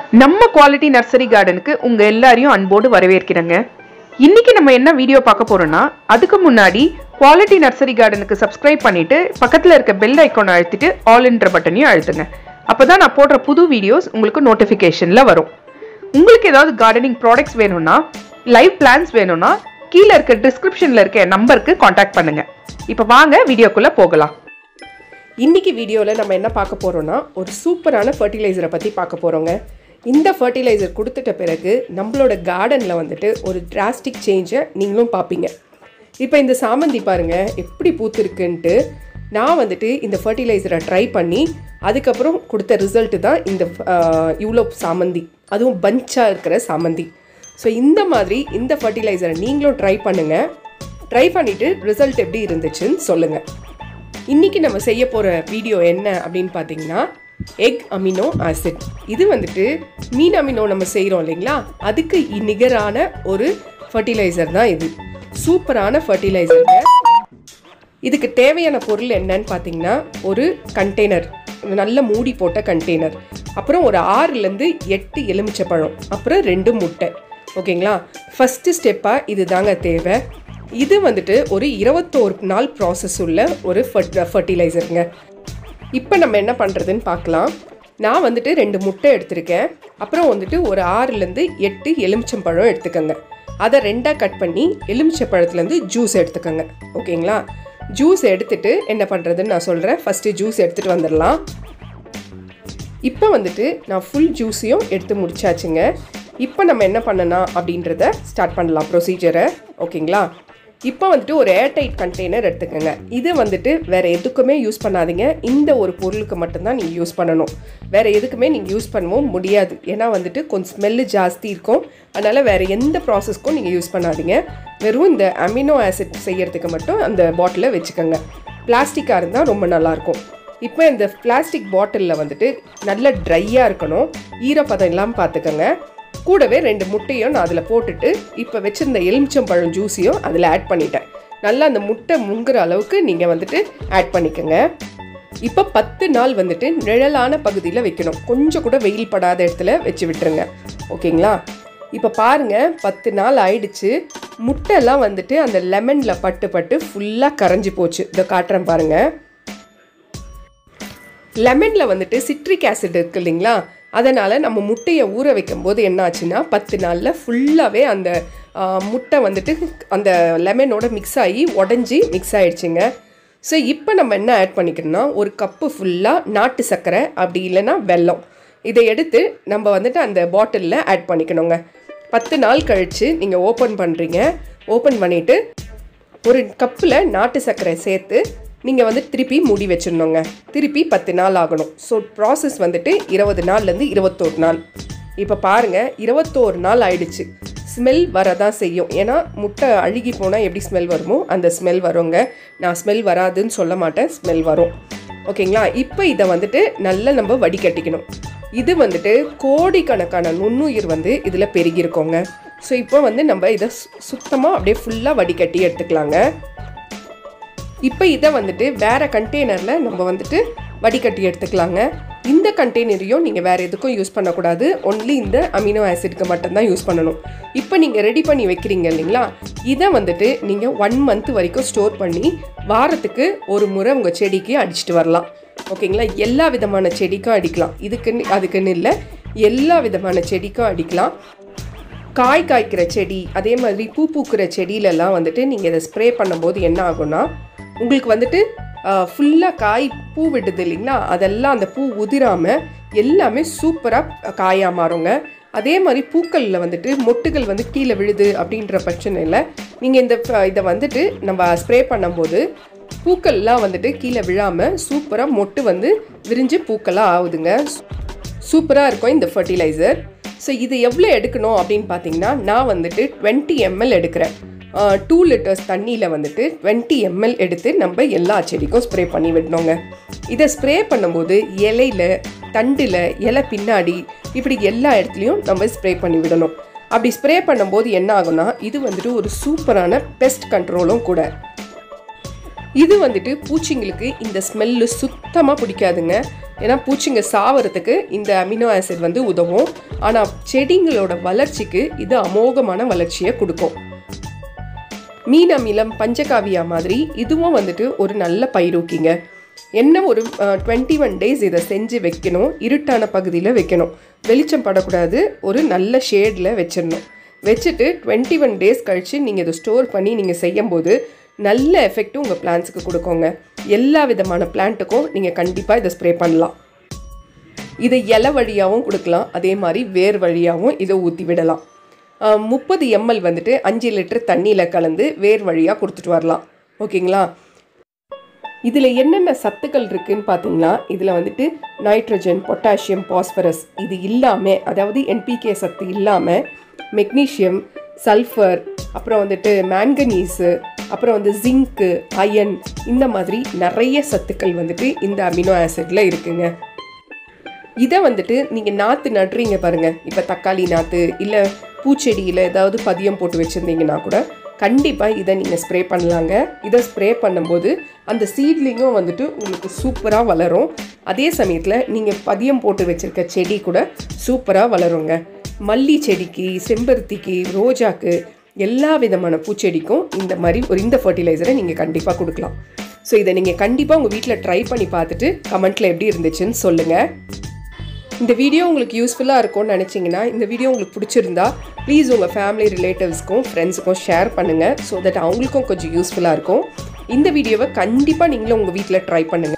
நம்ம quality nursery கார்டனுக்கு உங்க எல்லாரையும் அன்போடு வரவேற்கிறேங்க இன்னைக்கு நம்ம என்ன வீடியோ பார்க்க போறோம்னா அதுக்கு முன்னாடி குவாலிட்டி நர்சரி கார்டனுக்கு சப்ஸ்கிரைப் பண்ணிட்டு பக்கத்துல இருக்க பெல் ஐக்கானை அழுத்திட்டு ஆல் என்ற பட்டனையும் அழுத்துங்க அப்பதான் நான் போடுற புது வீடியோஸ் உங்களுக்கு நோட்டிஃபிகேஷன்ல வரும் உங்களுக்கு ஏதாவது கார்டனிங் ப்ராடக்ட்ஸ் வேணும்னா லைவ் பிளான்ஸ் வேணும்னா கீழே இருக்க டிஸ்கிரிப்ஷன்ல இருக்க நம்பருக்கு காண்டாக்ட் பண்ணுங்க இப்போ வாங்க வீடியோக்குள்ள போகலாம் இன்னைக்கு வீடியோவில் நம்ம என்ன பார்க்க போகிறோம்னா ஒரு சூப்பரான ஃபர்டிலைசரை பற்றி பார்க்க போகிறோங்க இந்த ஃபர்டிலைசர் கொடுத்துட்ட பிறகு நம்மளோட கார்டனில் வந்துட்டு ஒரு டிராஸ்டிக் சேஞ்சை நீங்களும் பார்ப்பீங்க இப்போ இந்த சாமந்தி பாருங்கள் எப்படி பூத்துருக்குன்ட்டு நான் வந்துட்டு இந்த ஃபர்டிலைசரை ட்ரை பண்ணி அதுக்கப்புறம் கொடுத்த ரிசல்ட்டு தான் இந்த ஆஹ், இவ்வளோ சாமந்தி அதுவும் பஞ்சாக இருக்கிற சாமந்தி ஸோ இந்த மாதிரி இந்த ஃபர்டிலைசரை நீங்களும் ட்ரை பண்ணுங்கள் ட்ரை பண்ணிவிட்டு ரிசல்ட் எப்படி இருந்துச்சுன்னு சொல்லுங்கள் இன்னைக்கு நம்ம செய்ய போகிற வீடியோ என்ன அப்படின்னு பார்த்தீங்கன்னா எக் அமினோ ஆசிட் இது வந்துட்டு மீன் அமினோ நம்ம செய்கிறோம் இல்லைங்களா அதுக்கு இ- நிகரான ஒரு ஃபர்டிலைசர் தான் இது சூப்பரான ஃபர்டிலைசருங்க இதுக்கு தேவையான பொருள் என்னன்னு பார்த்தீங்கன்னா ஒரு கண்டெய்னர் நல்ல மூடி போட்ட கண்டெய்னர் அப்புறம் ஒரு ஆறுலேருந்து எட்டு எலுமிச்சப்பழம் அப்புறம் ரெண்டு முட்டை ஓகேங்களா ஃபஸ்ட்டு ஸ்டெப்பாக இது தாங்க தேவை இது வந்துட்டு ஒரு இருபத்தோரு நாள் ப்ராசஸ் உள்ள ஒரு ஃபர்டிலைசருங்க இப்போ நம்ம என்ன பண்ணுறதுன்னு பார்க்கலாம் நான் வந்துட்டு ரெண்டு முட்டை எடுத்திருக்கேன் அப்புறம் வந்துட்டு ஒரு ஆறுலேருந்து எட்டு எலுமிச்சம்பழம் எடுத்துக்கோங்க அதை ரெண்டாக கட் பண்ணி எலுமிச்சம்பழத்துலேருந்து ஜூஸ் எடுத்துக்கோங்க ஓகேங்களா ஜூஸ் எடுத்துட்டு என்ன பண்ணுறதுன்னு நான் சொல்கிறேன் ஃபஸ்ட்டு ஜூஸ் எடுத்துகிட்டு வந்துடலாம் இப்போ வந்துட்டு நான் ஃபுல் ஜூஸையும் எடுத்து முடிச்சாச்சுங்க இப்போ நம்ம என்ன பண்ணலாம் அப்படின்றத ஸ்டார்ட் பண்ணலாம் ப்ரொசீஜரை ஓகேங்களா இப்போ வந்துட்டு ஒரு ஏர்டைட் கண்டெய்னர் எடுத்துக்கோங்க இது வந்துட்டு வேறு எதுக்குமே யூஸ் பண்ணாதீங்க இந்த ஒரு பொருளுக்கு மட்டும்தான் நீங்கள் யூஸ் பண்ணணும் வேறு எதுக்குமே நீங்கள் யூஸ் பண்ணவும் முடியாது ஏன்னா வந்துட்டு கொஞ்சம் ஸ்மெல்லு ஜாஸ்தி இருக்கும் அதனால் வேறு எந்த ப்ராசஸ்க்கும் நீங்கள் யூஸ் பண்ணாதீங்க வெறும் இந்த அமினோ ஆசிட் செய்யறதுக்கு மட்டும் அந்த பாட்டிலை வச்சுக்கோங்க பிளாஸ்டிக்காக இருந்தால் ரொம்ப நல்லாயிருக்கும் இப்போ இந்த பிளாஸ்டிக் பாட்டிலில் வந்துட்டு நல்ல ட்ரையாக இருக்கணும் ஈரப்பதம் இல்லாமல் பார்த்துக்கோங்க கூடவே ரெண்டு முட்டையும் நான் அதில் போட்டுட்டு இப்போ வச்சிருந்த எலுமிச்சம்பழம் ஜூஸையும் அதில் ஆட் பண்ணிட்டேன் நல்லா அந்த முட்டை முங்குற அளவுக்கு நீங்கள் வந்துட்டு ஆட் பண்ணிக்கோங்க இப்போ பத்து நாள் வந்துட்டு நிழலான பகுதியில் வைக்கணும் கொஞ்சம் கூட வெயில் படாத இடத்துல வச்சு விட்டுருங்க ஓகேங்களா இப்போ பாருங்க பத்து நாள் ஆயிடுச்சு முட்டைலாம் வந்துட்டு அந்த லெமனில் பட்டு பட்டு ஃபுல்லாக கரைஞ்சி போச்சு இதை காட்டுறேன் பாருங்கள் லெமனில் வந்துட்டு சிட்ரிக் ஆசிட் இருக்கு இல்லைங்களா அதனால் நம்ம முட்டையை ஊற வைக்கும் போது என்ன ஆச்சுன்னா பத்து நாளில் ஃபுல்லாகவே அந்த ஆ, முட்டை வந்துட்டு அந்த லெமனோட மிக்ஸ் ஆகி உடஞ்சி மிக்ஸ் ஆயிடுச்சுங்க ஸோ இப்போ நம்ம என்ன ஆட் பண்ணிக்கணும்னா ஒரு கப்பு ஃபுல்லாக நாட்டு சர்க்கரை அப்படி இல்லைன்னா வெல்லம் இதை எடுத்து நம்ம வந்துட்டு அந்த பாட்டிலில் ஆட் பண்ணிக்கணுங்க பத்து நாள் கழித்து நீங்கள் ஓப்பன் பண்ணுறீங்க ஓப்பன் பண்ணிவிட்டு ஒரு கப்பில் நாட்டு சர்க்கரை சேர்த்து நீங்கள் வந்து திருப்பி மூடி வச்சிடணுங்க திருப்பி பத்து நாள் ஆகணும் ஸோ ப்ராசஸ் வந்துட்டு இருபது நாள்லேருந்து இருபத்தோரு நாள் இப்போ பாருங்கள் இருபத்தோரு நாள் ஆயிடுச்சு ஸ்மெல் வரதான் செய்யும் ஏன்னா முட்டை அழுகி போனால் எப்படி ஸ்மெல் வருமோ அந்த ஸ்மெல் வருங்க நான் ஸ்மெல் வராதுன்னு சொல்ல மாட்டேன் ஸ்மெல் வரும் ஓகேங்களா இப்போ இதை வந்துட்டு நல்லா நம்ம வடிகட்டிக்கணும் இது வந்துட்டு கோடிக்கணக்கான நுண்ணுயிர் வந்து இதில் பெருகியிருக்கோங்க ஸோ இப்போ வந்து நம்ம இதை சுத்தமாக அப்படியே ஃபுல்லாக வடிகட்டி எடுத்துக்கலாங்க இப்போ இதை வந்துட்டு வேற கண்டெய்னரில் நம்ம வந்துட்டு வடிகட்டி எடுத்துக்கலாங்க இந்த கண்டெய்னரையும் நீங்கள் வேறு எதுக்கும் யூஸ் பண்ணக்கூடாது ஒன்லி இந்த அமினோ ஆசிட்க்கு மட்டும்தான் யூஸ் பண்ணணும் இப்போ நீங்கள் ரெடி பண்ணி வைக்கிறீங்க இல்லைங்களா இதை வந்துட்டு நீங்கள் ஒன் மந்த் வரைக்கும் ஸ்டோர் பண்ணி வாரத்துக்கு ஒரு முறை உங்கள் செடிக்கு அடிச்சிட்டு வரலாம் ஓகேங்களா எல்லா விதமான செடிக்கும் அடிக்கலாம் இதுக்குன்னு அதுக்குன்னு இல்லை எல்லா விதமான செடிக்கும் அடிக்கலாம் காய் காய்க்கிற செடி அதே மாதிரி பூ பூக்கிற செடியிலலாம் வந்துட்டு நீங்கள் இதை ஸ்ப்ரே பண்ணும்போது என்ன ஆகும்னா உங்களுக்கு வந்துட்டு ஃபுல்லாக காய் பூ விடுது இல்லைங்களா அதெல்லாம் அந்த பூ உதிராமல் எல்லாமே சூப்பராக காயாக மாறுங்க அதே மாதிரி பூக்களில் வந்துட்டு மொட்டுகள் வந்து கீழே விழுது அப்படின்ற பிரச்சனையில் நீங்கள் இந்த ப- இதை வந்துட்டு நம்ம ஸ்ப்ரே பண்ணும்போது பூக்கள்லாம் வந்துட்டு கீழே விழாமல் சூப்பராக மொட்டு வந்து விரிஞ்சு பூக்களாக ஆகுதுங்க சூப்பராக இருக்கும் இந்த ஃபர்டிலைசர் ஸோ இது எவ்வளோ எடுக்கணும் அப்படின்னு பார்த்தீங்கன்னா நான் வந்துட்டு டுவெண்ட்டி எம்எல் எடுக்கிறேன் டூ லிட்டர்ஸ் தண்ணியில் வந்துட்டு டுவெண்ட்டி எம்எல் எடுத்து நம்ம எல்லா செடிக்கும் ஸ்ப்ரே பண்ணி விடணுங்க இதை ஸ்ப்ரே பண்ணும்போது இலையில தண்டில் இலை பின்னாடி இப்படி எல்லா இடத்துலையும் நம்ம ஸ்ப்ரே பண்ணி விடணும் அப்படி ஸ்ப்ரே பண்ணும்போது என்ன ஆகும்னா இது வந்துட்டு ஒரு சூப்பரான பெஸ்ட் கண்ட்ரோலும் கூட இது வந்துட்டு பூச்சிங்களுக்கு இந்த ஸ்மெல்லு சுத்தமாக பிடிக்காதுங்க ஏன்னா பூச்சிங்க சாவறதுக்கு இந்த அமினோ ஆசிட் வந்து உதவும் ஆனால் செடிங்களோட வளர்ச்சிக்கு இது அமோகமான வளர்ச்சியை கொடுக்கும் மீன் அமிலம் பஞ்சகாவியா மாதிரி இதுவும் வந்துட்டு ஒரு நல்ல பயிரூக்கிங்க என்ன ஒரு டுவெண்ட்டி ஒன் டேஸ் இதை செஞ்சு வைக்கணும் இருட்டான பகுதியில் வைக்கணும் வெளிச்சம் படக்கூடாது ஒரு நல்ல ஷேடில் வச்சிடணும் வச்சுட்டு டுவெண்ட்டி ஒன் டேஸ் கழித்து நீங்கள் இதை ஸ்டோர் பண்ணி நீங்கள் செய்யும்போது நல்ல எஃபெக்ட்டும் உங்கள் பிளான்ஸுக்கு கொடுக்கோங்க எல்லா விதமான பிளான்ட்டுக்கும் நீங்கள் கண்டிப்பாக இதை ஸ்ப்ரே பண்ணலாம் இதை இலை வழியாகவும் கொடுக்கலாம் அதே மாதிரி வேர் வழியாகவும் இதை ஊற்றி விடலாம் முப்பது எம்எல் வந்துட்டு அஞ்சு லிட்டர் தண்ணியில் கலந்து வேர் வழியாக கொடுத்துட்டு வரலாம் ஓகேங்களா இதில் என்னென்ன சத்துக்கள் இருக்குன்னு பார்த்தீங்கன்னா இதில் வந்துட்டு நைட்ரஜன் பொட்டாசியம் பாஸ்பரஸ் இது இல்லாமல் அதாவது என்பிகே சத்து இல்லாமல் மெக்னீஷியம் சல்ஃபர் அப்புறம் வந்துட்டு மேங்கனீஸு அப்புறம் வந்து ஜிங்க்கு அயன் இந்த மாதிரி நிறைய சத்துக்கள் வந்துட்டு இந்த அமினோ ஆசிட்ல இருக்குங்க இதை வந்துட்டு நீங்கள் நாற்று நடுறீங்க பாருங்கள் இப்போ தக்காளி நாற்று இல்லை பூச்செடியில் ஏதாவது பதியம் போட்டு வச்சுருந்தீங்கன்னா கூட கண்டிப்பாக இதை நீங்கள் ஸ்ப்ரே பண்ணலாங்க இதை ஸ்ப்ரே பண்ணும்போது அந்த சீட்லிங்கும் வந்துட்டு உங்களுக்கு சூப்பராக வளரும் அதே சமயத்தில் நீங்கள் பதியம் போட்டு வச்சுருக்க செடி கூட சூப்பராக வளருங்க மல்லி செடிக்கு செம்பருத்திக்கு ரோஜாக்கு எல்லா விதமான பூச்செடிக்கும் இந்த மாதிரி ஒரு இந்த ஃபர்டிலைசரை நீங்கள் கண்டிப்பாக கொடுக்கலாம் ஸோ இதை நீங்கள் கண்டிப்பாக உங்கள் வீட்டில் ட்ரை பண்ணி பார்த்துட்டு கமெண்ட்டில் எப்படி இருந்துச்சுன்னு சொல்லுங்கள் இந்த வீடியோ உங்களுக்கு யூஸ்ஃபுல்லாக இருக்கும்னு நினச்சிங்கன்னா இந்த வீடியோ உங்களுக்கு பிடிச்சிருந்தா ப்ளீஸ் உங்கள் ஃபேமிலி ரிலேட்டிவ்ஸ்க்கும் ஃப்ரெண்ட்ஸுக்கும் ஷேர் பண்ணுங்கள் ஸோ தட் அவங்களுக்கும் கொஞ்சம் யூஸ்ஃபுல்லாக இருக்கும் இந்த வீடியோவை கண்டிப்பாக நீங்களும் உங்கள் வீட்டில் ட்ரை பண்ணுங்கள்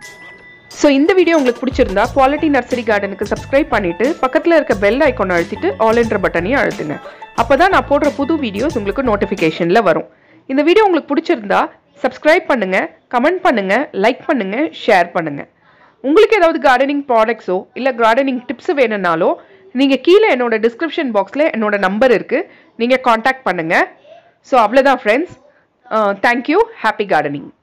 ஸோ இந்த வீடியோ உங்களுக்கு பிடிச்சிருந்தா குவாலிட்டி நர்சரி கார்டனுக்கு சப்ஸ்கிரைப் பண்ணிட்டு பக்கத்தில் இருக்க பெல் ஐக்கான் அழுத்திட்டு ஆல் என்ற பட்டனையும் அழுத்துங்க அப்போ தான் நான் போடுற புது வீடியோஸ் உங்களுக்கு நோட்டிஃபிகேஷனில் வரும் இந்த வீடியோ உங்களுக்கு பிடிச்சிருந்தா சப்ஸ்கிரைப் பண்ணுங்க கமெண்ட் பண்ணுங்க லைக் பண்ணுங்க ஷேர் பண்ணுங்க உங்களுக்கு ஏதாவது கார்டனிங் ப்ராடக்ட்ஸோ இல்லை கார்டனிங் டிப்ஸ் வேணும்னாலோ நீங்கள் கீழே என்னோட டிஸ்கிரிப்ஷன் பாக்ஸில் என்னோட நம்பர் இருக்குது நீங்கள் காண்டாக்ட் பண்ணுங்கள் ஸோ அவ்வளோதான் ஃப்ரெண்ட்ஸ் தேங்க்யூ ஹாப்பி கார்டனிங்